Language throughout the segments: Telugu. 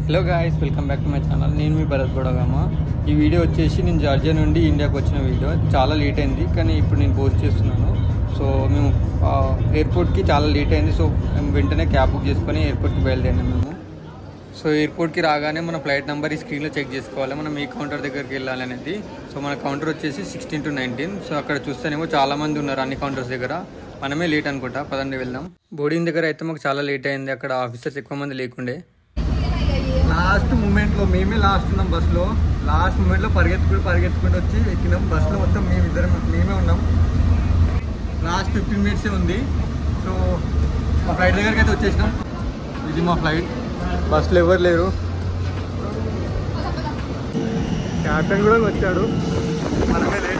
hello guys welcome back to my channel నేను మీ భరత్ బొడగమ్మ ఈ వీడియో వచ్చేసి నేను జార్జియా నుండి ఇండియాకి వచ్చిన వీడియో చాలా లేట్ అయింది కానీ ఇప్పుడు నేను పోస్ట్ చేస్తున్నాను సో మేము ఆ, ఎయిర్పోర్ట్కి చాలా లేట్ అయింది సో మేము వెంటనే క్యాబ్ బుక్ చేసుకొని ఎయిర్పోర్ట్కి బయలుదేరినాం మేము సో ఎయిర్పోర్ట్కి రాగానే మన ఫ్లైట్ నెంబర్ ఈ స్క్రీన్లో చెక్ చేసుకోవాలి మనం ఏ కౌంటర్ దగ్గరికి వెళ్ళాలి అనేది సో మన కౌంటర్ వచ్చేసి సిక్స్టీన్ టు నైన్టీన్ సో అక్కడ చూస్తేనేమో చాలా మంది ఉన్నారు అన్ని కౌంటర్స్ దగ్గర మనమే లేట్ అనుకుంటా పదండి వెళ్దాం బోర్డింగ్ దగ్గర అయితే మాకు చాలా లేట్ అయింది అక్కడ ఆఫీసర్స్ ఎక్కువ మంది లేకుండే లాస్ట్ మూమెంట్లో మేమే లాస్ట్ ఉన్నాం బస్సులో లాస్ట్ మూమెంట్లో పరిగెత్తుకుంటూ పరిగెత్తుకుంటూ వచ్చి ఎక్కినాం బస్సులో మొత్తం మేము ఇద్దరం మేమే ఉన్నాం లాస్ట్ ఫిఫ్టీన్ మినిట్సే ఉంది సో మా ఫ్లైట్ దగ్గరికి అయితే వచ్చేసినాం ఇది మా ఫ్లైట్ బస్సులో ఎవరు లేరు క్యాప్టెన్ కూడా వచ్చాడు మనమే లేట్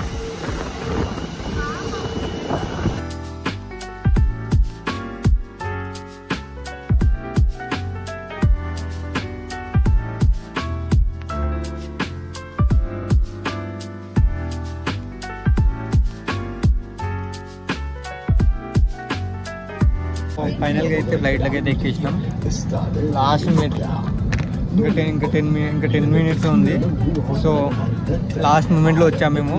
ఫైనల్గా అయితే ఫ్లైట్లకి అయితే ఎక్కేసినాం లాస్ట్ మినిట్ ఇంకా టెన్ ఇంకా టెన్ మినిట్ ఇంకా టెన్ మినిట్స్ ఉంది సో లాస్ట్ మూమెంట్లో వచ్చాం మేము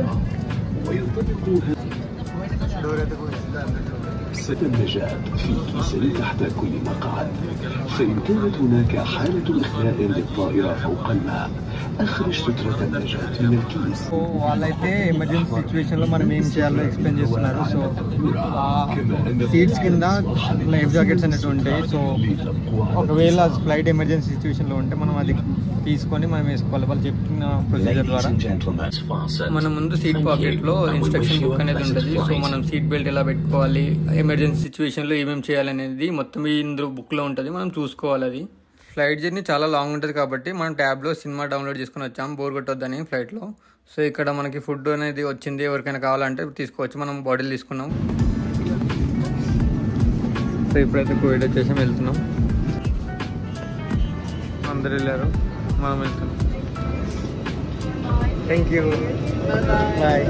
ستنجاب في كيسين تحت كل مقعد فإن كانت هناك حالة إخلاء للطائرة فوق الماء أخرج سترة النجاة من الكيس సో వాళ్ళైతే ఎమర్జెన్సీ సిచ్యువేషన్లో మనం ఏం చేయాలో ఎక్స్ప్లెయిన్ చేస్తున్నారు సో సీట్స్ కింద లైఫ్ జాకెట్స్ అనేవి ఉంటాయి సో ఒకవేళ ఫ్లైట్ ఎమర్జెన్సీ సిచ్యువేషన్లో ఉంటే మనం అది తీసుకొని మనం వేసుకోవాలి వాళ్ళు చెప్పిన ప్రొసీజర్ ద్వారా gentlemen, మన ముందు సీట్ పాకెట్ లో ఇన్స్ట్రక్షన్ బుక్ అనేది ఉంటుంది సో మనం సీట్ బెల్ట్ ఎలా పెట్టుకోవాలి ఎమర్జెన్సీ సిచ్యువేషన్ లో ఏమేమి చేయాలనేది మొత్తం ఈ ఇందులో బుక్ లో ఉంటుంది మనం చూసుకోవాలి అది ఫ్లైట్ జర్నీ చాలా లాంగ్ ఉంటుంది కాబట్టి మనం ట్యాబ్ లో సినిమా డౌన్లోడ్ చేసుకుని వచ్చాం బోర్ కొట్టొద్దని ఫ్లైట్ లో సో ఇక్కడ మనకి ఫుడ్ అనేది వచ్చింది ఎవరికైనా కావాలంటే తీసుకోవచ్చు మనం బాటిల్ తీసుకున్నాం సో ఇప్పుడైతే కోవిడ్ వచ్చేసి వెళ్తున్నాం అందరు వెళ్ళారు మనం వెళ్తున్నాం థ్యాంక్ యూ బాయ్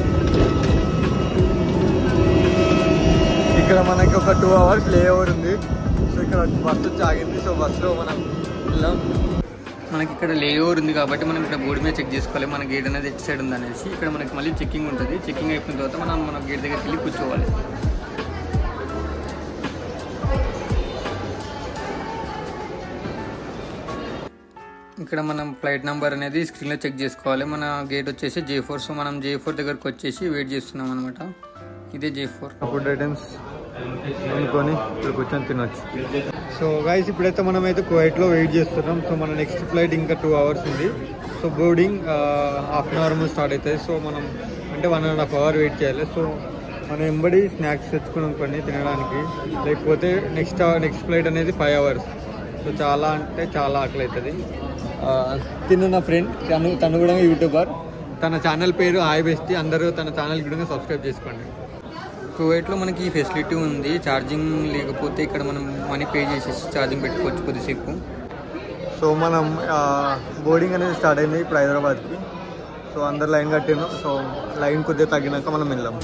ఇక్కడ మనకి ఒక టూ అవర్స్ లే ఓవర్ ఉంది సో ఇక్కడ బస్సు వచ్చి ఆగింది సో బస్సులో మనం వెళ్ళాం మనకి ఇక్కడ లే ఓవర్ ఉంది కాబట్టి మనం ఇక్కడ బోర్డు మీద చెక్ చేసుకోవాలి మన గేట్ అనేది ఎట్ సైడ్ ఉంది అనేసి ఇక్కడ మనకి మళ్ళీ చెక్కింగ్ ఉంటుంది చెక్కింగ్ అయిపోయిన తర్వాత మనం మన గేట్ దగ్గరికి వెళ్ళి కూర్చోవాలి ఇక్కడ మనం ఫ్లైట్ నెంబర్ అనేది స్క్రీన్లో చెక్ చేసుకోవాలి మన గేట్ వచ్చేసి జే ఫోర్ సో మనం జే ఫోర్ దగ్గరకు వచ్చేసి వెయిట్ చేస్తున్నాం అనమాట ఇదే జే ఫోర్ ఫుడ్ ఐటమ్స్ అనుకొని ఇక్కడ కూర్చొని తినొచ్చు సో గైస్ ఇప్పుడైతే మనం అయితే కువైట్లో వెయిట్ చేస్తున్నాం సో మన నెక్స్ట్ ఫ్లైట్ ఇంకా టూ అవర్స్ ఉంది so boarding half an hour ముందు స్టార్ట్ అవుతుంది సో మనం అంటే one and half hour wait చేయాలి సో మనం ఎంబడి స్నాక్స్ తెచ్చుకున్నాం కొన్ని తినడానికి లేకపోతే నెక్స్ట్ నెక్స్ట్ ఫ్లైట్ అనేది ఫైవ్ అవర్స్ సో చాలా అంటే చాలా ఆకలి అవుతుంది ఆ, తిన్న నా ఫ్రెండ్ తను తను కూడా యూట్యూబర్ తన ఛానల్ పేరు హాయ్ బెస్టీ అందరూ తన ఛానల్ కూడా సబ్స్క్రైబ్ చేసుకోండి కువైట్లో మనకి ఈ ఫెసిలిటీ ఉంది ఛార్జింగ్ లేకపోతే ఇక్కడ మనం మనీ పే చేసేసి ఛార్జింగ్ పెట్టుకోవచ్చు కొద్దిసేపు సో మనం బోర్డింగ్ అనేది స్టార్ట్ అయింది ఇప్పుడు హైదరాబాద్కి సో అందరు లైన్ కట్టినాం సో లైన్ కొద్దిగా తగ్గినాక మనం వెళ్ళాం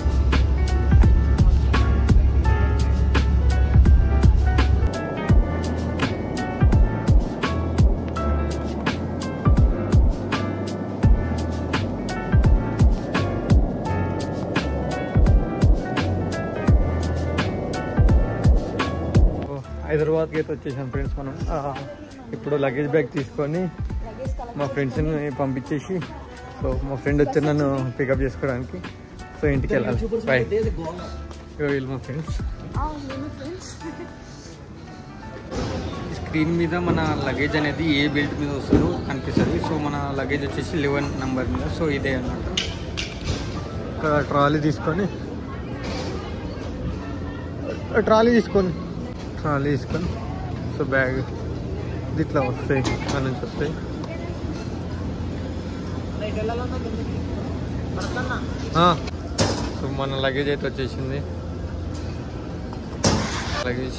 హైదరాబాద్కి అయితే వచ్చేసాం ఫ్రెండ్స్ మనం ఆ, ఇప్పుడు లగేజ్ బ్యాగ్ తీసుకొని మా ఫ్రెండ్స్ని పంపించేసి సో మా ఫ్రెండ్ వచ్చి నన్ను పికప్ చేసుకోవడానికి సో ఇంటికి వెళ్ళాలి బాయ్ వీళ్ళు మా ఫ్రెండ్స్ స్క్రీన్ మీద మన లగేజ్ అనేది ఏ బెల్ట్ మీద వస్తుందో కనిపిస్తుంది సో మన లగేజ్ వచ్చేసి లెవెన్ నెంబర్ మీద సో ఇదే అన్నమాట ఇక్కడ ట్రాలీ తీసుకొని ట్రాలీ తీసుకొని ట్రాలీ తీసుకొని సో బ్యాగ్ ఇది ఇట్లా వస్తాయి అక్కడ నుంచి వస్తాయి ఆ, సో మన లగేజ్ అయితే వచ్చేసింది లగేజ్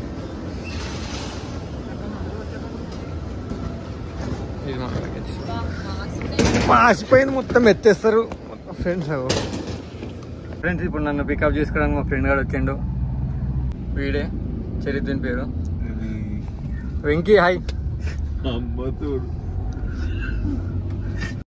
ఇది మన లగేజ్ మాసిపోయింది మొత్తం ఎత్తేస్తారు ఫ్రెండ్స్ ఫ్రెండ్స్ ఇప్పుడు నన్ను పికప్ చేసుకోవడానికి మా ఫ్రెండ్ గారు వచ్చిండు వీడే చరిత్రని పేరు వెంకీ హాయ్ అమ్మ చూడు